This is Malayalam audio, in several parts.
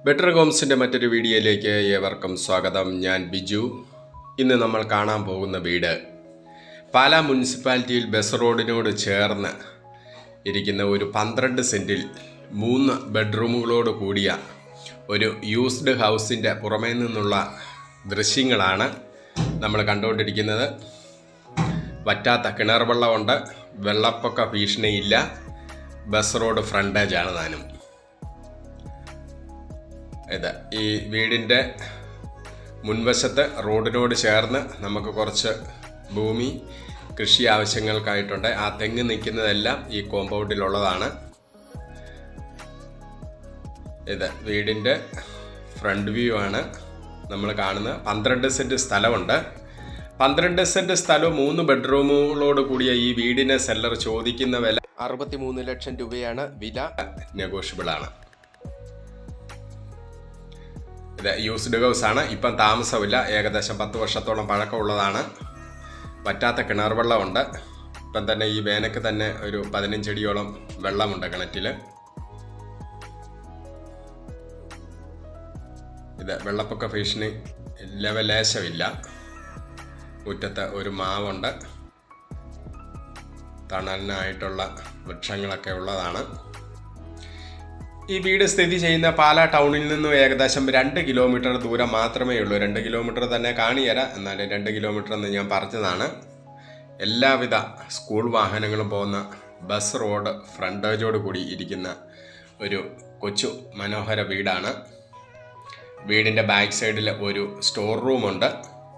ബെറ്റർ ഹോംസിൻ്റെ മറ്റൊരു വീഡിയോയിലേക്ക് ഏവർക്കും സ്വാഗതം ഞാൻ ബിജു ഇന്ന് നമ്മൾ കാണാൻ പോകുന്ന വീട് പാലാ മുനിസിപ്പാലിറ്റിയിൽ ബസ് റോഡിനോട് ചേർന്ന് ഇരിക്കുന്ന ഒരു പന്ത്രണ്ട് സെൻറ്റിൽ മൂന്ന് ബെഡ്റൂമുകളോട് കൂടിയ ഒരു യൂസ്ഡ് ഹൗസിൻ്റെ പുറമേ നിന്നുള്ള ദൃശ്യങ്ങളാണ് നമ്മൾ കണ്ടുകൊണ്ടിരിക്കുന്നത് വറ്റാത്ത കിണർ വെള്ളമുണ്ട് വെള്ളപ്പൊക്ക ഭീഷണിയില്ല ബസ് റോഡ് ഫ്രണ്ടേജാണ് താനും ഇത് ഈ വീടിൻ്റെ മുൻവശത്ത് റോഡിനോട് ചേർന്ന് നമുക്ക് കുറച്ച് ഭൂമി കൃഷി ആവശ്യങ്ങൾക്കായിട്ടുണ്ട് ആ തെങ്ങ് നിൽക്കുന്നതെല്ലാം ഈ കോമ്പൗണ്ടിലുള്ളതാണ് ഇത് വീടിൻ്റെ ഫ്രണ്ട് വ്യൂ ആണ് നമ്മൾ കാണുന്നത് പന്ത്രണ്ട് സെൻറ്റ് സ്ഥലമുണ്ട് പന്ത്രണ്ട് സെൻറ്റ് സ്ഥലവും മൂന്ന് ബെഡ്റൂമുകളോട് കൂടിയ ഈ വീടിന് സെല്ലർ ചോദിക്കുന്ന വില അറുപത്തി മൂന്ന് ലക്ഷം രൂപയാണ് വില നെഗോഷ്യബിൾ ആണ് ഇത് യൂസ്ഡ് ഹൗസ് ആണ് ഇപ്പം താമസമില്ല ഏകദേശം പത്ത് വർഷത്തോളം പഴക്കമുള്ളതാണ് വറ്റാത്ത കിണർ വെള്ളമുണ്ട് ഇപ്പം തന്നെ ഈ വേനക്ക് തന്നെ ഒരു പതിനഞ്ചടിയോളം വെള്ളമുണ്ട് കിണറ്റിൽ ഇത് വെള്ളപ്പൊക്ക ഭീഷണി ലെവലേശമില്ല മുറ്റത്ത് ഒരു മാവുണ്ട് തണലിനായിട്ടുള്ള വൃക്ഷങ്ങളൊക്കെ ഉള്ളതാണ് ഈ വീട് സ്ഥിതി ചെയ്യുന്ന പാലാ ടൗണിൽ നിന്നും ഏകദേശം രണ്ട് കിലോമീറ്റർ ദൂരം മാത്രമേ ഉള്ളൂ രണ്ട് കിലോമീറ്റർ തന്നെ കാണിയരാം എന്നാലും രണ്ട് കിലോമീറ്റർ എന്ന് ഞാൻ പറഞ്ഞതാണ് എല്ലാവിധ സ്കൂൾ വാഹനങ്ങളും പോകുന്ന ബസ് റോഡ് ഫ്രണ്ടേജോട് കൂടി ഇരിക്കുന്ന ഒരു കൊച്ചു മനോഹര വീടാണ് വീടിൻ്റെ ബാക്ക് സൈഡിൽ ഒരു സ്റ്റോർ റൂമുണ്ട്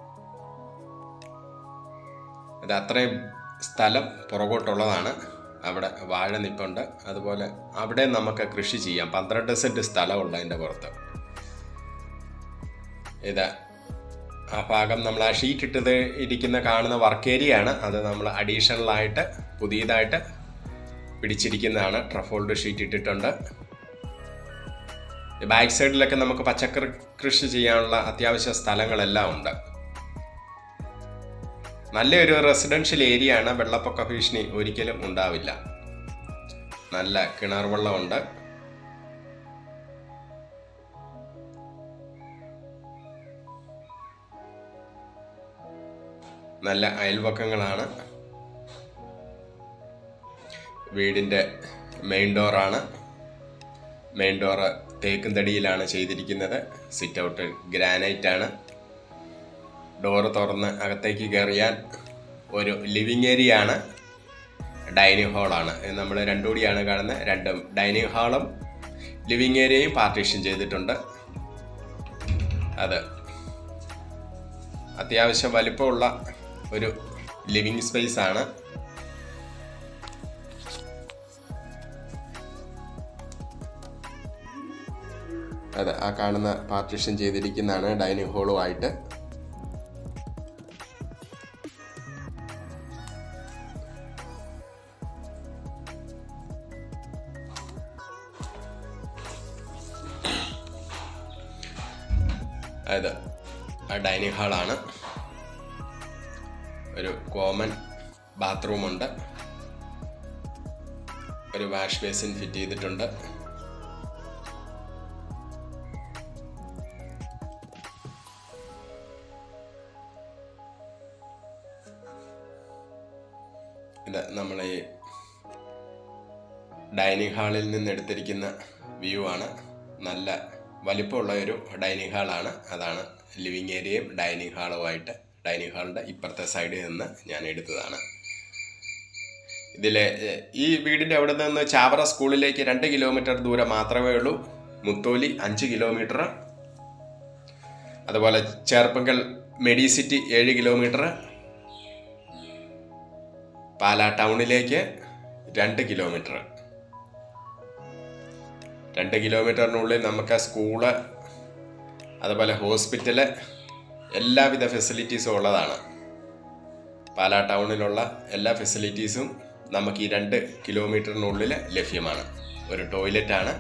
അത് അത്രയും സ്ഥലം പുറകോട്ടുള്ളതാണ് അവിടെ വാഴ നിപ്പുണ്ട് അതുപോലെ അവിടെ നമുക്ക് കൃഷി ചെയ്യാം പന്ത്രണ്ട് സെൻറ്റ് സ്ഥലമുണ്ട് അതിൻ്റെ പുറത്ത് ഇത് ആ ഭാഗം നമ്മൾ ആ ഷീറ്റ് ഇട്ടത് ഇരിക്കുന്ന കാണുന്ന വർക്ക് ഏരിയ ആണ് അത് നമ്മൾ അഡീഷണലായിട്ട് പുതിയതായിട്ട് പിടിച്ചിരിക്കുന്നതാണ് ട്രഫോൾഡ് ഷീറ്റ് ഇട്ടിട്ടുണ്ട് ബാക്ക് സൈഡിലൊക്കെ നമുക്ക് പച്ചക്കറി കൃഷി ചെയ്യാനുള്ള അത്യാവശ്യ സ്ഥലങ്ങളെല്ലാം ഉണ്ട് നല്ലൊരു റെസിഡൻഷ്യൽ ഏരിയ ആണ് വെള്ളപ്പൊക്ക ഭീഷണി ഒരിക്കലും ഉണ്ടാവില്ല നല്ല കിണർ വെള്ളമുണ്ട് നല്ല അയൽവക്കങ്ങളാണ് വീടിൻ്റെ മെയിൻ ഡോറാണ് മെയിൻ ഡോറ് തേക്കും തടിയിലാണ് ചെയ്തിരിക്കുന്നത് സിറ്റ് ഔട്ട് ഗ്രാനൈറ്റ് ആണ് ഡോറ് തുറന്ന് അകത്തേക്ക് കയറിയാൽ ഒരു ലിവിങ് ഏരിയ ആണ് ഡൈനിങ് ഹാളാണ് നമ്മൾ രണ്ടും കൂടിയാണ് കാണുന്നത് രണ്ടും ഡൈനിങ് ഹാളും ലിവിങ് ഏരിയയും പാർട്ടീഷൻ ചെയ്തിട്ടുണ്ട് അത് അത്യാവശ്യം വലിപ്പമുള്ള ഒരു ലിവിങ് സ്പേസ് ആണ് അതെ ആ കാണുന്ന പാർട്ടീഷൻ ചെയ്തിരിക്കുന്നതാണ് ഡൈനിങ് ഹാളുമായിട്ട് അത് ഡൈനിങ് ഹാളാണ് ഒരു കോമൺ ബാത്റൂമുണ്ട് ഒരു വാഷ് ബേസിൻ ഫിറ്റ് ചെയ്തിട്ടുണ്ട് ഇത് നമ്മൾ ഈ ഡൈനിങ് ഹാളിൽ നിന്ന് എടുത്തിരിക്കുന്ന വ്യൂ ആണ് നല്ല വലിപ്പമുള്ള ഒരു ഡൈനിങ് ഹാളാണ് അതാണ് ലിവിങ് ഏരിയയും ഡൈനിങ് ഹാളുമായിട്ട് ഡൈനിങ് ഹാളിൻ്റെ ഇപ്പുറത്തെ സൈഡിൽ നിന്ന് ഞാൻ എടുത്തതാണ് ഇതിൽ ഈ വീടിൻ്റെ അവിടെ നിന്ന് ചാവറ സ്കൂളിലേക്ക് രണ്ട് കിലോമീറ്റർ ദൂരം മാത്രമേ ഉള്ളൂ മുത്തോലി അഞ്ച് കിലോമീറ്റർ അതുപോലെ ചേർപ്പങ്കൽ മെഡിസിറ്റി ഏഴ് കിലോമീറ്റർ പാലാ ടൗണിലേക്ക് രണ്ട് കിലോമീറ്റർ രണ്ട് കിലോമീറ്ററിനുള്ളിൽ നമുക്ക് സ്കൂള് അതുപോലെ ഹോസ്പിറ്റല് എല്ലാവിധ ഫെസിലിറ്റീസും ഉള്ളതാണ് പാലാ ടൗണിലുള്ള എല്ലാ ഫെസിലിറ്റീസും നമുക്ക് ഈ രണ്ട് കിലോമീറ്ററിനുള്ളിൽ ലഭ്യമാണ് ഒരു ടോയ്ലറ്റാണ്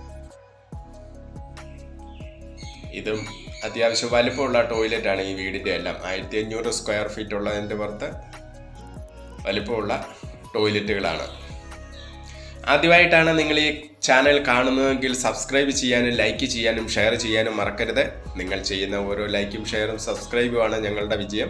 ഇതും അത്യാവശ്യം വലിപ്പമുള്ള ടോയ്ലറ്റാണ് ഈ വീടിൻ്റെ എല്ലാം ആയിരത്തി അഞ്ഞൂറ് സ്ക്വയർ ഫീറ്റ് ഉള്ളതിൻ്റെ പുറത്ത് വലിപ്പമുള്ള ടോയ്ലറ്റുകളാണ് ആദ്യമായിട്ടാണ് നിങ്ങൾ ഈ ചാനൽ കാണുന്നതെങ്കിൽ സബ്സ്ക്രൈബ് ചെയ്യാനും ലൈക്ക് ചെയ്യാനും ഷെയർ ചെയ്യാനും മറക്കരുത് നിങ്ങൾ ചെയ്യുന്ന ഓരോ ലൈക്കും ഷെയറും സബ്സ്ക്രൈബുമാണ് ഞങ്ങളുടെ വിജയം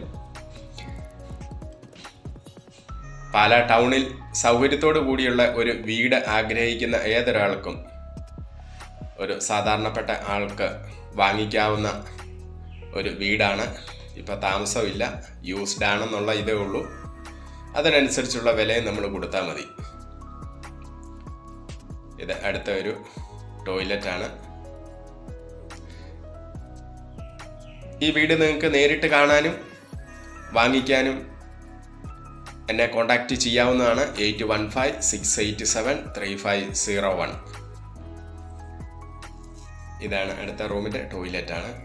പാലാ ടൗണിൽ സൗകര്യത്തോടു കൂടിയുള്ള ഒരു വീട് ആഗ്രഹിക്കുന്ന ഏതൊരാൾക്കും ഒരു സാധാരണപ്പെട്ട ആൾക്ക് വാങ്ങിക്കാവുന്ന ഒരു വീടാണ് ഇപ്പോൾ താമസമില്ല യൂസ്ഡ് ആണെന്നുള്ള ഇതേ ഉള്ളൂ അതിനനുസരിച്ചുള്ള വിലയും നമ്മൾ കൊടുത്താൽ മതി ഇത് അടുത്ത ഒരു ടോയ്ലറ്റ് ആണ് ഈ വീട് നിങ്ങൾക്ക് നേരിട്ട് കാണാനും വാങ്ങിക്കാനും എന്നെ കോൺടാക്റ്റ് ചെയ്യാവുന്നതാണ് eight one five six eight seven three five zero one ഇതാണ് അടുത്ത റൂമിൻ്റെ ടോയ്ലറ്റ് ആണ്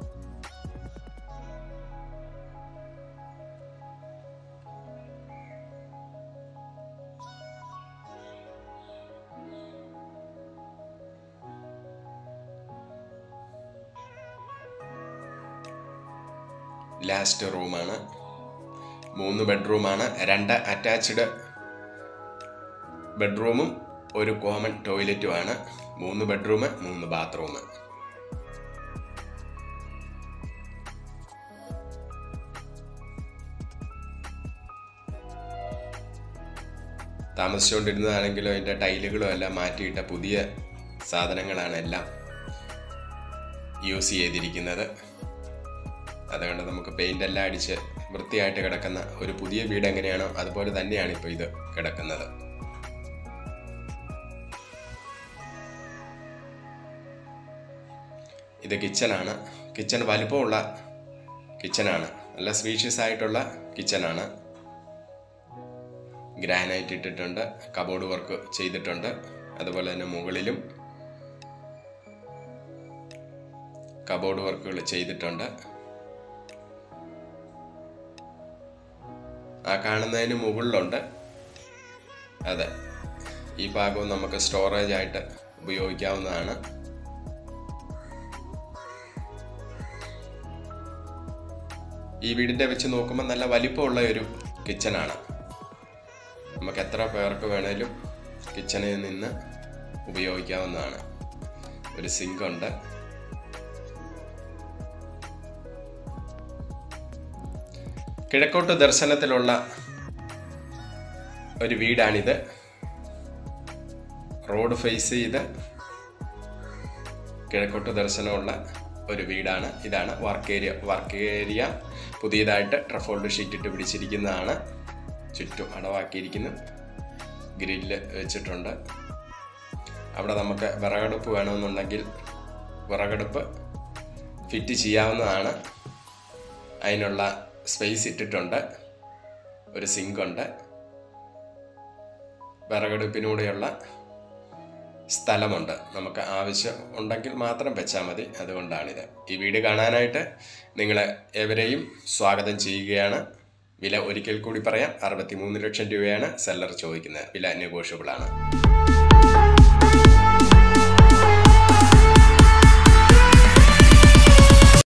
ലാസ്റ്റ് റൂമാണ് മൂന്ന് ബെഡ്റൂമാണ് രണ്ട് അറ്റാച്ച്ഡ് ബെഡ്റൂമും ഒരു കോമൺ ടോയ്ലറ്റുമാണ് മൂന്ന് ബെഡ്റൂം മൂന്ന് ബാത്റൂം താമസിച്ചുകൊണ്ടിരുന്നതാണെങ്കിലും അതിൻ്റെ ടൈലുകളും എല്ലാം മാറ്റിയിട്ട പുതിയ സാധനങ്ങളാണ് എല്ലാം യൂസ് ചെയ്തിരിക്കുന്നത് അതുകൊണ്ട് നമുക്ക് പെയിൻ്റ് എല്ലാം അടിച്ച് വൃത്തിയായിട്ട് കിടക്കുന്ന ഒരു പുതിയ വീട് എങ്ങനെയാണോ അതുപോലെ തന്നെയാണ് ഇപ്പോൾ ഇത് കിടക്കുന്നത് ഇത് കിച്ചനാണ് കിച്ചൺ വലുപ്പമുള്ള കിച്ചനാണ് നല്ല സ്വീഷ്യസ് ആയിട്ടുള്ള കിച്ചനാണ് ഗ്രാനൈറ്റ് ഇട്ടിട്ടുണ്ട് കബോർഡ് വർക്ക് ചെയ്തിട്ടുണ്ട് അതുപോലെ തന്നെ മുകളിലും കബോർഡ് വർക്കുകൾ ചെയ്തിട്ടുണ്ട് ആ കാണുന്നതിന് മുകളിലുണ്ട് അതെ ഈ ഭാഗവും നമുക്ക് സ്റ്റോറേജ് ആയിട്ട് ഉപയോഗിക്കാവുന്നതാണ് ഈ വീടിൻ്റെ വെച്ച് നോക്കുമ്പോൾ നല്ല വലിപ്പമുള്ള ഒരു കിച്ചനാണ് നമുക്ക് എത്ര പേർക്ക് വേണേലും കിച്ചണിൽ നിന്ന് ഉപയോഗിക്കാവുന്നതാണ് ഒരു സിങ്ക് ഉണ്ട് കിഴക്കോട്ട് ദർശനത്തിലുള്ള ഒരു വീടാണിത് റോഡ് ഫേസ് ചെയ്ത് കിഴക്കോട്ട് ദർശനമുള്ള ഒരു വീടാണ് ഇതാണ് വർക്ക് ഏരിയ വർക്ക് ഏരിയ പുതിയതായിട്ട് ട്രഫോൾഡ് ഷീറ്റ് ഇട്ട് പിടിച്ചിരിക്കുന്നതാണ് ചുറ്റും അടവാക്കിയിരിക്കുന്നു ഗ്രില്ല് വെച്ചിട്ടുണ്ട് അവിടെ നമുക്ക് വിറകടുപ്പ് വേണമെന്നുണ്ടെങ്കിൽ വിറകടുപ്പ് ഫിറ്റ് ചെയ്യാവുന്നതാണ് അതിനുള്ള സ്പേസ് ഇട്ടിട്ടുണ്ട് ഒരു സിങ്ക് ഉണ്ട് വിറകടുപ്പിനൂടെയുള്ള സ്ഥലമുണ്ട് നമുക്ക് ആവശ്യം ഉണ്ടെങ്കിൽ മാത്രം വെച്ചാൽ മതി അതുകൊണ്ടാണിത് ഈ വീട് കാണാനായിട്ട് നിങ്ങളെ ഏവരെയും സ്വാഗതം ചെയ്യുകയാണ് വില ഒരിക്കൽ കൂടി പറയാം അറുപത്തി മൂന്ന് ലക്ഷം രൂപയാണ് സെല്ലർ ചോദിക്കുന്നത് വില നെഗോഷ്യബിൾ ആണ്